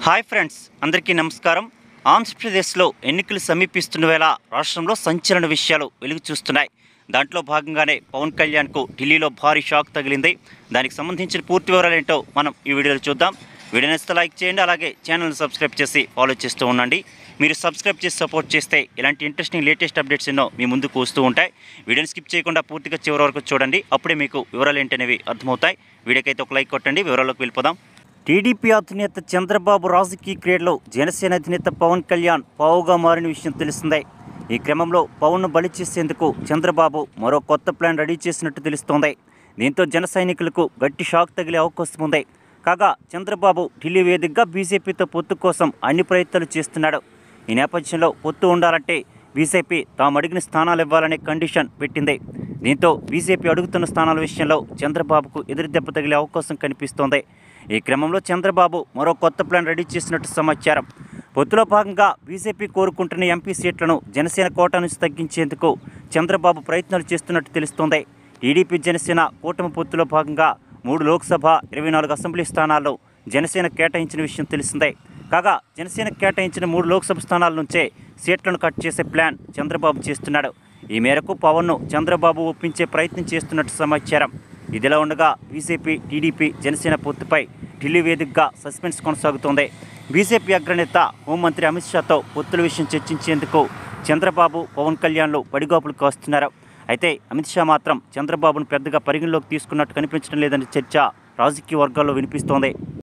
hi friends అందరికీ నమస్కారం ఆంధ్రప్రదేశ్లో ఎన్నికలు సమీపిస్తున్న వేళ రాష్ట్రంలో సంచలన విషయాలు వెలుగు చూస్తున్నాయి దాంట్లో భాగంగానే పవన్ కళ్యాణ్కు ఢిల్లీలో భారీ షాక్ తగిలింది దానికి సంబంధించిన పూర్తి వివరాలు ఏంటో మనం ఈ వీడియోలో చూద్దాం వీడియో నచ్చితే లైక్ చేయండి అలాగే ఛానల్ని సబ్స్క్రైబ్ చేసి ఫాలో చేస్తూ ఉండండి మీరు సబ్స్క్రైబ్ చేసి సపోర్ట్ చేస్తే ఇలాంటి ఇంట్రెస్టింగ్ లేటెస్ట్ అప్డేట్స్ ఎన్నో మీ ముందుకు వస్తూ ఉంటాయి వీడియోని స్కిప్ చేయకుండా పూర్తిగా చివరి వరకు చూడండి అప్పుడే మీకు వివరాలు ఏంటనేవి అర్థమవుతాయి వీడియోకైతే ఒక లైక్ కొట్టండి వివరాల్లోకి వెళ్ళిపోదాం టీడీపీ అధినేత చంద్రబాబు రాజకీయ క్రీడలో జనసేన అధినేత పవన్ కళ్యాణ్ పావుగా మారిన విషయం తెలిసిందే ఈ క్రమంలో పవన్ను బలి చేసేందుకు చంద్రబాబు మరో కొత్త ప్లాన్ రెడీ చేసినట్టు తెలుస్తోంది దీంతో జన సైనికులకు గట్టి షాక్ తగిలే అవకాశం ఉంది కాగా చంద్రబాబు ఢిల్లీ వేదికగా బీజేపీతో పొత్తు కోసం అన్ని ప్రయత్నాలు చేస్తున్నాడు ఈ నేపథ్యంలో పొత్తు ఉండాలంటే బీజేపీ తాము అడిగిన స్థానాలు ఇవ్వాలనే కండిషన్ పెట్టింది దీంతో బీజేపీ అడుగుతున్న స్థానాల విషయంలో చంద్రబాబుకు ఎదురు దెబ్బ తగిలే అవకాశం కనిపిస్తోంది ఈ క్రమంలో చంద్రబాబు మరో కొత్త ప్లాన్ రెడీ చేసినట్టు సమాచారం పొత్తులో భాగంగా బీజేపీ కోరుకుంటున్న ఎంపీ సీట్లను జనసేన కోట నుంచి తగ్గించేందుకు చంద్రబాబు ప్రయత్నాలు చేస్తున్నట్టు తెలుస్తోంది టీడీపీ జనసేన కూటమి పొత్తులో భాగంగా మూడు లోక్సభ ఇరవై నాలుగు అసెంబ్లీ స్థానాల్లో జనసేన కేటాయించిన విషయం తెలిసిందే కాగా జనసేన కేటాయించిన మూడు లోక్సభ స్థానాల నుంచే సీట్లను కట్ చేసే ప్లాన్ చంద్రబాబు చేస్తున్నాడు ఈ మేరకు పవన్ను చంద్రబాబు ఒప్పించే ప్రయత్నం చేస్తున్నట్టు సమాచారం ఇదిలా ఉండగా బీజేపీ టీడీపీ జనసేన పొత్తుపై ఢిల్లీ వేదికగా సస్పెన్స్ కొనసాగుతోంది బీజేపీ అగ్రనేత హోంమంత్రి అమిత్ షాతో పొత్తుల విషయం చర్చించేందుకు చంద్రబాబు పవన్ కళ్యాణ్లు పడిగాపులు కాస్తున్నారు అయితే అమిత్ షా మాత్రం చంద్రబాబును పెద్దగా పరిగణలోకి తీసుకున్నట్టు కనిపించడం లేదనే చర్చ రాజకీయ వర్గాల్లో వినిపిస్తోంది